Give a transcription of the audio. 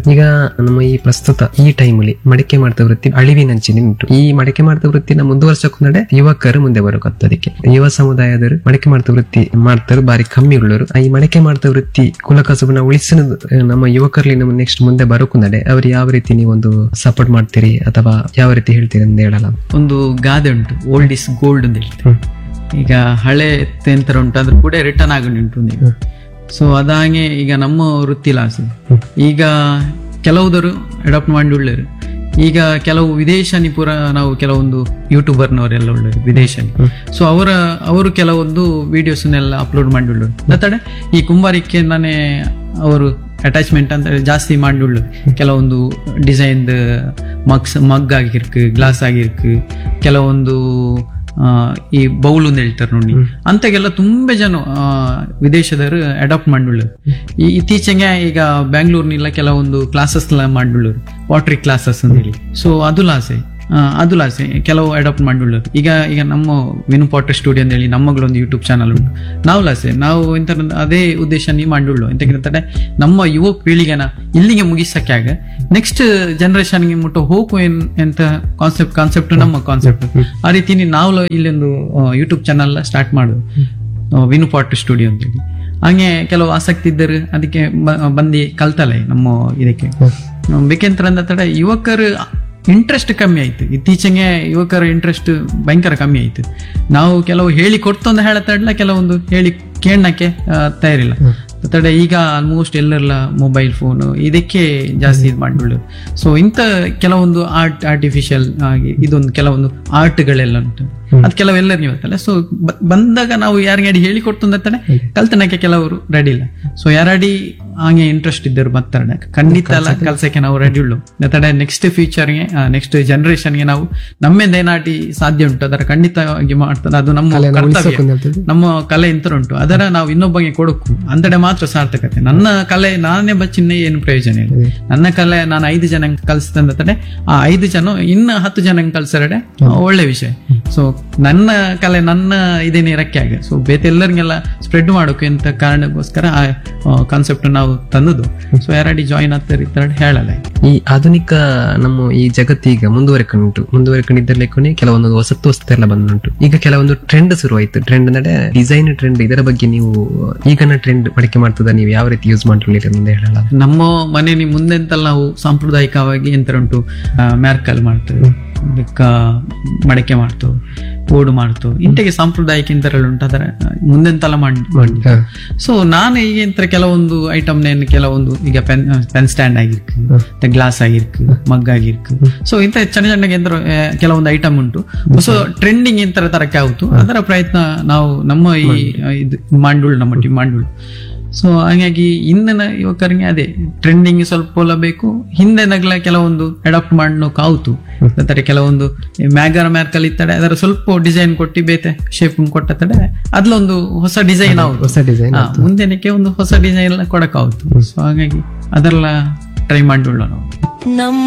ಈಗ ನಮ್ಮ ಈ ಪ್ರಸ್ತುತ ಈ ಟೈಮಲ್ಲಿ ಮಡಿಕೆ ಮಾಡ್ತಾ ವೃತ್ತಿ ಅಳಿವಿನಂಚಿನ ಉಂಟು ಈ ಮಡಿಕೆ ಮಾಡ್ತಾ ವೃತ್ತಿನ ಮುಂದುವರ್ಸಕೊಂಡೆ ಯುವಕರು ಮುಂದೆ ಬರಕತ್ತದಕ್ಕೆ ಯುವ ಸಮುದಾಯದವರು ಮಡಿಕೆ ಮಾಡ್ತಾ ವೃತ್ತಿ ಮಾಡ್ತಾರೆ ಬಾರಿ ಕಮ್ಮಿ ಉಳ್ಳವರು ಈ ಮಡಿಕೆ ಮಾಡ್ತಾ ವೃತ್ತಿ ಕುಲಕಸಬನ ಉಳಿಸಿನ ನಮ್ಮ ಯುವಕರಲ್ಲಿ ನಮ್ಮ ನೆಕ್ಸ್ಟ್ ಮುಂದೆ ಬರೋಕುಂದಡೆ ಅವ್ರು ಯಾವ ರೀತಿ ನೀವೊಂದು ಸಪೋರ್ಟ್ ಮಾಡ್ತೀರಿ ಅಥವಾ ಯಾವ ರೀತಿ ಹೇಳ್ತೀರಿ ಅಂತ ಹೇಳಲ್ಲ ಒಂದು ಗಾದೆ ಉಂಟು ಓಲ್ಡ್ ಇಸ್ ಗೋಲ್ಡ್ ಅಂತ ಹೇಳ್ತೀವಿ ಹ್ಮ್. ಈಗ ಹಳೆ ಎಂತರ ಉಂಟು ಅದ್ರ ಕೂಡ ರಿಟರ್ನ್ ಆಗಿ ಉಂಟು ಈಗ ಸೊ ಅದಾಗೆ ಈಗ ನಮ್ಮ ವೃತ್ತಿ ಲಾಸ್ ಈಗ ಕೆಲವುದರು ಅಡಾಪ್ಟ್ ಮಾಡಿ ಉಳ್ಳರು ಈಗ ಕೆಲವು ವಿದೇಶನಿ ಪುರ ನಾವು ಕೆಲವೊಂದು ಯೂಟ್ಯೂಬರ್ನವರೆಲ್ಲ ಉಳ್ಳರು ವಿದೇಶನಿ ಸೊ ಅವರ ಅವರು ಕೆಲವೊಂದು ವಿಡಿಯೋಸ್ನೆಲ್ಲ ಅಪ್ಲೋಡ್ ಮಾಡಿ ಉಳ್ಳರು ಮತ್ತಡೆ ಈ ಕುಂಬಾರಿಕೆ ನಾನೇ ಅವರು ಅಟ್ಯಾಚ್ಮೆಂಟ್ ಅಂತ ಜಾಸ್ತಿ ಮಾಡಿஉள்ளு ಕೆಲವೊಂದು ಡಿಸೈನ್ ಮಗ್ಸ್ ಮಗ್ ಆಗಿರ್ಕು ಗ್ಲಾಸ್ ಆಗಿರ್ಕು ಕೆಲವೊಂದು ಆ, ಈ ಬೌಲ್ ಅಂತ ಹೇಳ್ತಾರೆ ನೋಡಿ ಅಂತಾಗೆಲ್ಲ ತುಂಬಾ ಜನ ಆ, ವಿದೇಶದವರು ಅಡಾಪ್ಟ್ ಮಾಡಿஉள்ளರು ಈ ಇತ್ತೀಚೆಗೆ ಈಗ ಬ್ಯಾಂಗ್ಳೂರ್ನೆಲ್ಲ ಕೆಲವೊಂದು ಕ್ಲಾಸಸ್ ಎಲ್ಲ ಮಾಡಿஉள்ளರು ವಾಟ್ರಿ ಕ್ಲಾಸಸ್ ಅಂತ ಹೇಳಿ ಸೊ ಅದು ಲಾಸೆ ಆ, ಅದು ಲಾಸೆ ಕೆಲವು ಅಡಾಪ್ಟ್ ಮಾಡಿஉள்ளರು ಈಗ ಈಗ ನಮ್ಮ ವಿನು ಪಾಟರ್ ಸ್ಟುಡಿಯೋ ಅಂತ ಹೇಳಿ ನಮ್ಮಗಳೊಂದು ಯೂಟ್ಯೂಬ್ ಚಾನಲ್ ಉಂಟು ನಾವು ಲಾಸೆ ನಾವು ಎಂತ ಅದೇ ಉದ್ದೇಶ ನೀವು ಮಾಡಿஉள்ளು ಎಂತ ಹೇಳ್ತಾರೆ ನಮ್ಮ ಯುವ ಪೀಳಿಗೆನ ಇಲ್ಲಿಗೆ ಮುಗಿಸಕ್ಕೆ ಆಗ ನೆಕ್ಸ್ಟ್ ಜನರೇಷನ್ಗೆ ಮುಟ್ಟ ಹೋಗು ಏನ್ ಎಂತ ಕಾನ್ಸೆಪ್ಟ್ ಕಾನ್ಸೆಪ್ಟ್ ನಮ್ಮ ಕಾನ್ಸೆಪ್ಟ್ ಆ ರೀತಿ ನಾವು ಇಲ್ಲೊಂದು ಯೂಟ್ಯೂಬ್ ಚಾನಲ್ ಸ್ಟಾರ್ಟ್ ಮಾಡುದು ಆ, ವಿನು ಪಾಟ್ ಸ್ಟುಡಿಯೋ ಅಂತೇಳಿ ಹಂಗೆ ಕೆಲವು ಆಸಕ್ತಿ ಇದ್ದರು ಅದಕ್ಕೆ ಬ- ಬಂದು ಕಲ್ತಲೆ ನಮ್ಮ ಇದಕ್ಕೆ ಬೇಕೆಂತ ತಡ ಯುವಕರು ಇಂಟ್ರೆಸ್ಟ್ ಕಮ್ಮಿ ಆಯ್ತು ಇತ್ತೀಚೆಗೆ ಯುವಕರ ಇಂಟ್ರೆಸ್ಟ್ ಭಯಂಕರ ಕಮ್ಮಿ ಆಯ್ತು ನಾವು ಕೆಲವು ಹೇಳಿ ಕೊಡ್ತೊಂದು ಹೇಳತ್ತಡ್ಲ ಕೆಲವೊಂದು ಹೇಳಿ ಕೇಳಕ್ಕೆ ತಯಾರಿಲ್ಲ ತಡೆ ಈಗ ಆಲ್ಮೋಸ್ಟ್ ಎಲ್ಲರೆಲ್ಲ ಮೊಬೈಲ್ ಫೋನ್ ಇದಕ್ಕೆ ಜಾಸ್ತಿ ಇದು ಮಾಡಿಕೊಳ್ಳು ಸೊ ಇಂಥ ಕೆಲವೊಂದು ಆರ್ಟ್ ಆರ್ಟಿಫಿಷಿಯಲ್ ಆಗಿ ಇದೊಂದು ಕೆಲವೊಂದು ಆರ್ಟ್ಗಳೆಲ್ಲ ಉಂಟು ಅದು ಕೆಲವೆಲ್ಲರೂ ನೀವು ಸೊ ಬಂದಾಗ ನಾವು ಯಾರಿಗೆ ಹೇಳಿ ಕೊಡ್ತು ಅಂತಾನೆ ಕಲ್ತನಕ್ಕೆ ಕೆಲವರು ರೆಡಿ ಇಲ್ಲ ಸೊ ಯಾರಡಿ ಹಾಗೆ ಇಂಟ್ರೆಸ್ಟ್ ಇದ್ದರು ಬರ್ತಾರೆ ಖಂಡಿತ ಅಲ್ಲ ಕಲ್ಸಕ್ಕೆ ನಾವು ರೆಡಿ ಉಳ್ಳು ತಡೆ ನೆಕ್ಸ್ಟ್ ಫ್ಯೂಚರ್ಗೆ ನೆಕ್ಸ್ಟ್ ಜನರೇಷನ್ಗೆ ನಾವು ನಮ್ಮಿಂದ ಏನಾಟಿ ಸಾಧ್ಯ ಉಂಟು ಅದರ ಖಂಡಿತವಾಗಿ ಮಾಡ್ತದೆ ಅದು ನಮ್ಮ ಕರ್ತವ್ಯ ನಮ್ಮ ಕಲೆ ಎಂತ ಉಂಟು ಅದರ ನಾವು ಇನ್ನೊಬ್ಬಗೆ ಕೊಡಕು ಅಂದಡೆ ಮಾತ್ರ ಸಾರ್ಥಕತೆ ನನ್ನ ಕಲೆ ನಾನೇ ಬಚ್ಚಿನ್ನೇ ಏನು ಪ್ರಯೋಜನ ಇಲ್ಲ ನನ್ನ ಕಲೆ ನಾನು ಐದು ಜನ ಕಲಿಸ್ತಂದ ತಡೆ ಆ ಐದು ಜನ ಇನ್ನು ಹತ್ತು ಜನ ಕಲ್ಸರಡೆ ಒಳ್ಳೆ ವಿಷಯ ಸೊ ನನ್ನ ಕಲೆ ನನ್ನ ಇದೇನೆ ಇರಕ್ಕೆ ಆಗ ಸೊ ಬೇತೆ ಎಲ್ಲರಿಗೆಲ್ಲ ಸ್ಪ್ರೆಡ್ ಮಾಡೋಕೆ ಅಂತ ಕಾರಣಕ್ಕೋಸ್ಕರ ಆ ಕಾನ್ಸೆಪ್ಟ್ ನಾವು ತಂದದ್ದು ಸೊ ಯಾರಡಿ ಜಾಯಿನ್ ಆಗ್ತಾರೆ ಹೇಳಲ್ಲ ಈ ಆಧುನಿಕ ನಮ್ಮ ಈ ಜಗತ್ತೀಗ ಮುಂದುವರೆಕೊಂಡು ಮುಂದುವರೆಕೊಂಡಿದ್ದಲ್ಲೇ ಕೆಲವೊಂದು ಹೊಸತ್ತು ಹೊಸತೆಲ್ಲ ಬಂದುಂಟು ಈಗ ಕೆಲವೊಂದು ಟ್ರೆಂಡ್ ಶುರುವಾಯ್ತು ಟ್ರೆಂಡ್ ನಡೆ ಡಿಸೈನ್ ಟ್ರೆಂಡ್ ಇದರ ಬಗ್ಗೆ ನೀವು ಈಗಿನ ಟ್ರೆಂಡ್ ಬಳಕೆ ಮಾಡ್ತದ ನೀವು ಯಾವ ರೀತಿ ಯೂಸ್ ಮಾಡ್ಕೊಂಡಿರಿ ಅಂತ ಹೇಳಲ್ಲ ನಮ್ಮ ಮನೆಯಲ್ಲಿ ಮುಂದೆಂತಲ್ಲ ನಾವು ಸಾಂಪ್ರದಾಯಿಕವಾಗಿ ಎಂತ ಉಂಟು ಮ್ಯಾರ್ಕಲ್ ಮಾಡ್ತೇವೆ ಅದಕ್ಕ ಮಡಕೆ ಮಾಡ್ತೇವೆ ಓಡು ಮಾಡ್ತೇವೆ ಇಂತೆಗೆ ಸಾಂಪ್ರದಾಯಿಕ ಇಂತರಲ್ಲಿ ಉಂಟು ಅದರ ಮುಂದೆಂತೆಲ್ಲ ಮಾಡಿ ಮಾಡಿ ಸೊ ನಾನು ಈಗ ಇಂತ ಕೆಲವೊಂದು ಐಟಮ್ ನೇನು ಕೆಲವೊಂದು ಈಗ ಪೆನ್ ಪೆನ್ ಸ್ಟ್ಯಾಂಡ್ ಆಗಿರ್ಕು ಮತ್ತೆ ಗ್ಲಾಸ್ ಆಗಿರ್ಕು ಮಗ್ ಆಗಿರ್ಕು ಸೊ ಇಂಥ ಸಣ್ಣ ಸಣ್ಣ ಎಂತ ಕೆಲವೊಂದು ಐಟಮ್ ಉಂಟು ಹೊಸ ಟ್ರೆಂಡಿಂಗ್ ಇಂತರ ತರಕ್ಕೆ ಆಗುತ್ತು ಅದರ ಪ್ರಯತ್ನ ನಾವು ನಮ್ಮ ಈ ಇದು ಮಂಡುಳು ನಮ್ಮ ಟೀಮ್ ಮಂಡುಳು ಸೊ ಹಾಗಾಗಿ ಇಂದಿನ ಯುವಕರಿಗೆ ಅದೇ ಟ್ರೆಂಡಿಂಗ್ ಸ್ವಲ್ಪ ಎಲ್ಲ ಬೇಕು ಹಿಂದೆ ನಗಲ ಕೆಲವೊಂದು ಅಡಾಪ್ಟ್ ಮಾಡೋಕೆ ಆಯ್ತು ಅಂದರೆ ಕೆಲವೊಂದು ಮ್ಯಾಗರ್ ಮ್ಯಾರ್ಕಲ್ ಇತ್ತಡೆ ಅದರ ಸ್ವಲ್ಪ ಡಿಸೈನ್ ಕೊಟ್ಟು ಬೇತೆ ಶೇಪ್ ಕೊಟ್ಟ ತಡೆ ಅದ್ಲೊಂದು ಹೊಸ ಡಿಸೈನ್ ಆಗುತ್ತೆ ಹೊಸ ಡಿಸೈನ್ ಹಾ, ಮುಂದೆನಕ್ಕೆ ಒಂದು ಹೊಸ ಡಿಸೈನ್ ಎಲ್ಲ ಕೊಡಕ್ ಆಯ್ತು ಸೊ ಹಾಗಾಗಿ ಅದೆಲ್ಲ ಟ್ರೈ ಮಾಡಿ ನಾವು ನಮ್ಮ